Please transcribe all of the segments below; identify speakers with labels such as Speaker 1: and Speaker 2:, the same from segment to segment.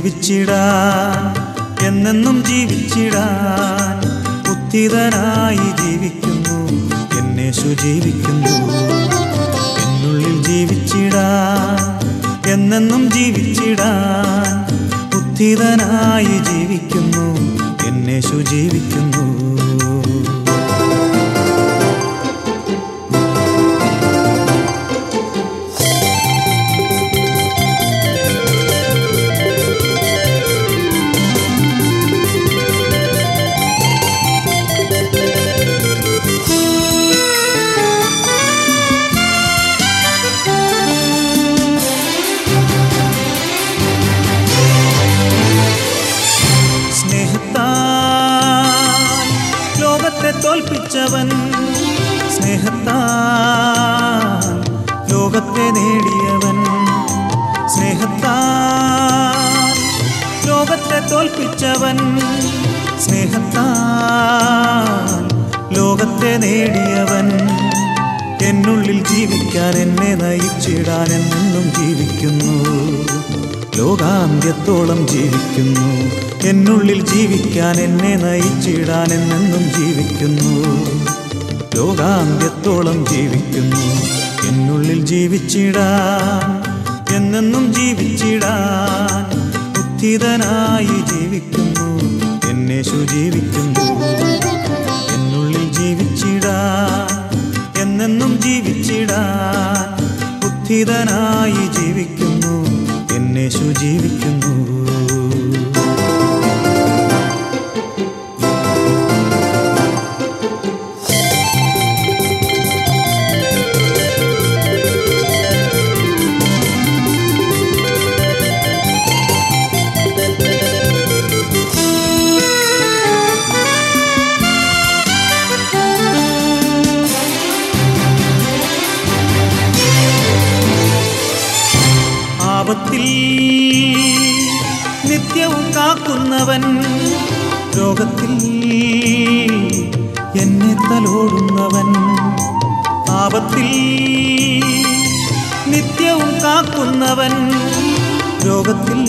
Speaker 1: ജീവിച്ചിടാൻ എന്നെന്നും ജീവിച്ചിടാൻ ഉത്തിതനായി ജീവിക്കുന്നു എന്നേശു ജീവിക്കുന്നു എന്നുള്ളിൽ ജീവിച്ചിടാൻ എന്നെന്നും ജീവിച്ചിടാൻ ഉത്തിതനായി ജീവിക്കുന്നു എന്നേശു ജീവിക്കുന്നു സ്നേഹത്താൽ ലോകത്തെ തോൽപ്പിച്ചവൻ സ്നേഹത്താൽ ലോകത്തെ നേടിയവൻ സ്നേഹത്താൽ ലോകത്തെ തോൽപ്പിച്ചവൻ സ്നേഹത്താൽ ലോകത്തെ നേടിയവൻ എന്നുള്ളിൽ ജീവിക്കാൻ എന്നെ നയിച്ചിടാൻ എന്നെന്നും ജീവിക്കുന്നു ലോകാന്ത്യത്തോളം ജീവിക്കുന്നു എന്നുള്ളിൽ ജീവിക്കാൻ എന്നെ നയിച്ചിടാൻ എന്നെന്നും ജീവിക്കുന്നു ലോകാന്ത്യത്തോളം ജീവിക്കുന്നു എന്നുള്ളിൽ ജീവിച്ചിടാൻ എന്നെന്നും ജീവിച്ചിടാൻ ഉത്തിതനായി ജീവിക്കുന്നു എന്നേശു ജീവിക്കുന്നു എന്നുള്ളിൽ ജീവിച്ചിടാൻ എന്നെന്നും ജീവിച്ചിടാൻ ഉത്തിതനായി ജീവിക്കുന്നു എന്നേശു ജീവിക്കുന്നു ആപത്തിൽ നിത്യവും കാക്കുന്നവൻ രോഗത്തിൽ എന്നെ തലോടുന്നവൻ ആപത്തിൽ നിത്യവും കാക്കുന്നവൻ രോഗത്തിൽ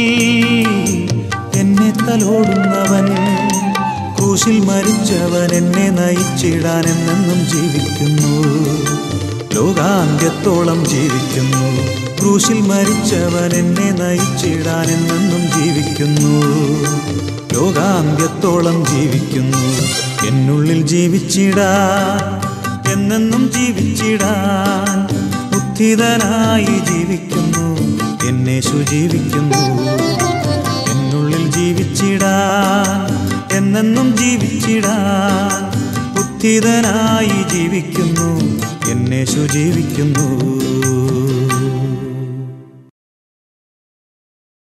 Speaker 1: എന്നെ തലോടുന്നവൻ ക്രൂശിൽ മരിച്ചവൻ എന്നെ നയിച്ചിടാൻ എന്നെന്നും ജീവിക്കുന്നു ലോകാന്ത്യത്തോളം ജീവിക്കുന്നു ക്രൂശിൽ മരിച്ചവൻ എന്നെ നയിച്ചിടാൻ എന്നെന്നും ജീവിക്കുന്നു ലോകാന്ത്യത്തോളം ജീവിക്കുന്നു എന്നുള്ളിൽ ജീവിച്ചിടാൻ എന്നെന്നും ജീവിച്ചിടാൻ ഉത്ഥിതനായി ജീവിക്കുന്നു എന്നേശു ജീവിക്കുന്നു എന്നുള്ളിൽ ജീവിച്ചിടാൻ എന്നെന്നും ജീവിച്ചിടാൻ ഉത്ഥിതനായി ജീവിക്കുന്നു എന്നേശു ജീവിക്കുന്നു